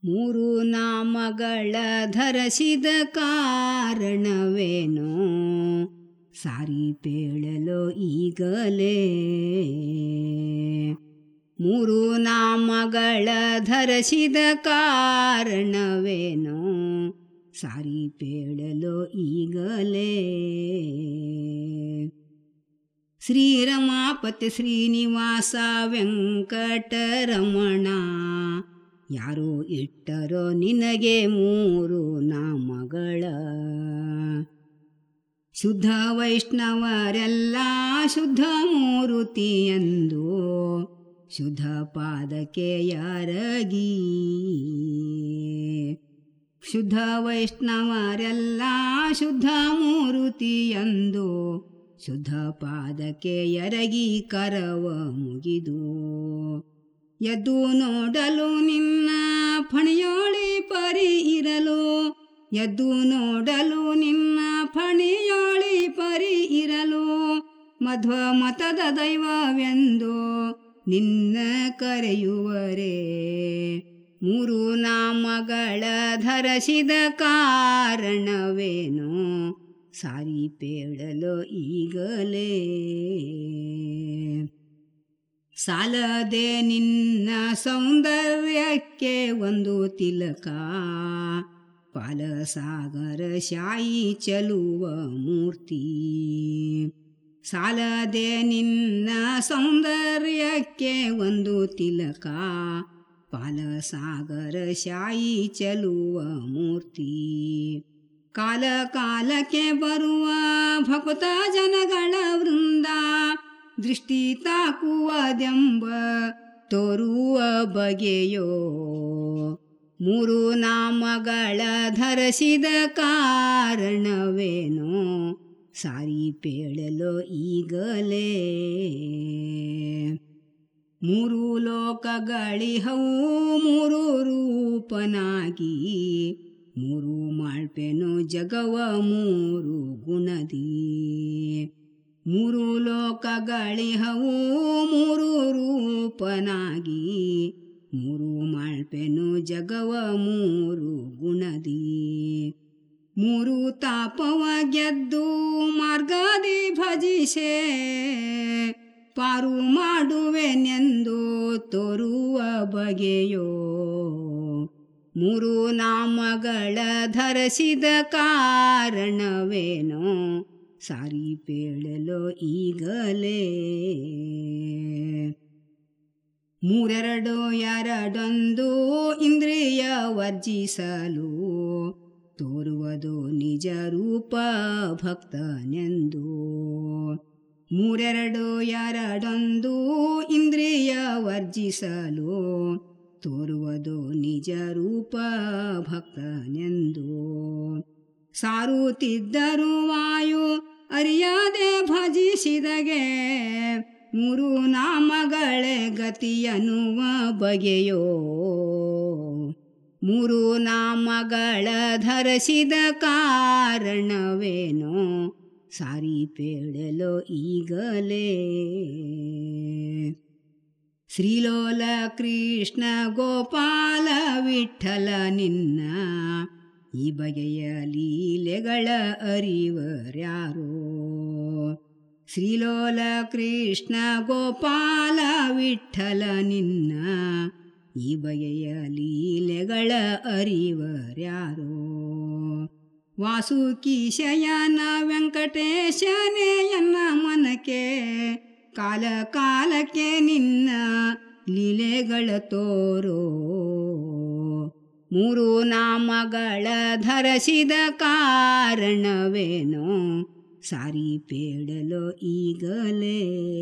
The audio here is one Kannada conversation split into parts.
ಮೂರು ನಾಮಗಳ ಧರಿಸಿದ ಕಾರಣವೇನೋ ಸಾರಿ ಪೇಳಲು ಈಗಲೇ ಮೂರು ನಾಮಗಳ ಧರಿಸಿದ ಕಾರಣವೇನೋ ಸಾರಿ ಪೇಳಲು ಈಗಲೇ ಶ್ರೀರಮಾಪತಿ ಶ್ರೀನಿವಾಸ ವೆಂಕಟರಮಣ ಯಾರೋ ಇಟ್ಟರೋ ನಿನಗೆ ಮೂರು ನಾಮಗಳ ಶುದ್ಧ ವೈಷ್ಣವರೆಲ್ಲ ಶುದ್ಧ ಮೂರುತಿಯಂದು ಶುದ್ಧ ಪಾದಕ್ಕೆ ಯಾರಗಿ ಶುದ್ಧ ವೈಷ್ಣವರೆಲ್ಲ ಶುದ್ಧ ಮೂರುತಿಯಂದು ಶುದ್ಧ ಪಾದಕ್ಕೆ ಎರಗಿ ಕರವ ಮುಗಿದು ಎದ್ದು ನೋಡಲು ನಿನ್ನ ಫಣಿಯೋಳಿ ಪರಿ ಇರಲು ಎದ್ದು ನೋಡಲು ನಿನ್ನ ಫಣಿಯೋಳಿ ಪರಿ ಇರಲು ಮಧ್ವ ಮತದ ದೈವವೆಂದು ನಿನ್ನ ಕರೆಯುವರೇ ಮೂರು ನಾಮಗಳ ಧರಿಸಿದ ಕಾರಣವೇನು ಸಾರಿ ಪೇಳಲು ಈಗಲೇ ಸಾಲದೆ ನಿನ್ನ ಸೌಂದರ್ಯಕ್ಕೆ ಒಂದು ತಿಲಕ ಪಾಲಸಾಗರ ಶಾಯಿ ಚಲುವ ಮೂರ್ತಿ ಸಾಲದೆ ನಿನ್ನ ಸೌಂದರ್ಯಕ್ಕೆ ಒಂದು ತಿಲಕ ಪಾಲಸಾಗರ ಶಾಯಿ ಚಲುವ ಮೂರ್ತಿ ಕಾಲ ಕಾಲಕ್ಕೆ ಬರುವ ಭಕ್ತ ಜನಗಳ ವೃಂದ ದೃಷ್ಟಿ ತಾಕುವದೆಂಬ ತೋರುವ ಬಗೆಯೋ ಮೂರು ನಾಮಗಳ ಧರಿಸಿದ ಕಾರಣವೇನೋ ಸಾರಿ ಪೇಳಲು ಈಗಲೇ ಮೂರು ಲೋಕಗಳಿಹವು ಮೂರು ರೂಪನಾಗಿ ಮೂರು ಮಾಳ್ಪೆನು ಜಗವ ಮೂರು ಗುಣದಿ ಮೂರು ಲೋಕಗಳಿಹವು ಮೂರು ರೂಪನಾಗಿ ಮೂರು ಮಾಳ್ಪೆನು ಜಗವ ಮೂರು ಗುಣದಿ ಮೂರು ತಾಪವ ಗೆದ್ದು ಮಾರ್ಗದಿ ಭಜಿಸೆ ಪಾರು ಮಾಡುವೆನೆಂದು ತೋರುವ ಬಗೆಯೋ ಮೂರು ನಾಮಗಳ ಧರಿಸಿದ ಕಾರಣವೇನೋ ಸಾರಿ ಪೇಳಲು ಈಗಲೇ ಮೂರೆರಡು ಎರಡೊಂದು ಇಂದ್ರಿಯ ವರ್ಜಿಸಲು ತೋರುವುದು ನಿಜ ರೂಪ ಭಕ್ತನೆಂದು ಮೂರೆರಡು ಎರಡೊಂದು ಇಂದ್ರಿಯ ವರ್ಜಿಸಲು ತೋರುವುದು ನಿಜ ರೂಪ ಭಕ್ತನೆಂದು ಸಾರುತ್ತಿದ್ದರು ವಾಯು ಅರಿಯದೆ ಭಜಿಸಿದಗೆ ಮೂರು ನಾಮಗಳೇ ಗತಿಯನ್ನುವ ಬಗೆಯೋ ಮೂರು ನಾಮಗಳ ಧರಿಸಿದ ಕಾರಣವೇನೋ ಸಾರಿ ಪೇಳಲು ಈಗಲೇ ಶ್ರೀಲೋಲ ಕೃಷ್ಣ ಗೋಪಾಲ ವಿಠಲ ನಿನ್ನ ಈ ಬಗೆಯ ಲೀಲೆಗಳ ಅರಿವರ್ಯಾರೋ ಶ್ರೀಲೋಲ ಕೃಷ್ಣ ಗೋಪಾಲ ವಿಠಲ ನಿನ್ನ ಈ ಬಗೆಯ ಲೀಲೆಗಳ ಅರಿವರ್ಯಾರೋ ವಾಸುಕೀಶಯನ ವೆಂಕಟೇಶನೇ ಎನ್ನ ಮನಕ್ಕೆ ಕಾಲ ಕಾಲಕ್ಕೆ ನಿನ್ನ ಲೀಲೆಗಳ ತೋರೋ ಮೂರು ನಾಮಗಳ ಧರಿಸಿದ ಕಾರಣವೇನೋ ಸಾರಿ ಪೇಳಲು ಈಗಲೇ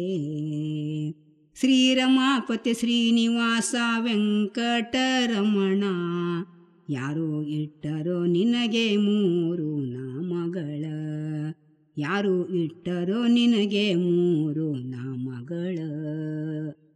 ಶ್ರೀರಮಾಪತಿ ಶ್ರೀನಿವಾಸ ವೆಂಕಟರಮಣ ಯಾರೋ ಇಟ್ಟರೋ ನಿನಗೆ ಮೂರು ನಾಮಗಳ ಯಾರು ಇಟ್ಟರೋ ನಿನಗೆ ಮೂರು ನಾಮಗಳ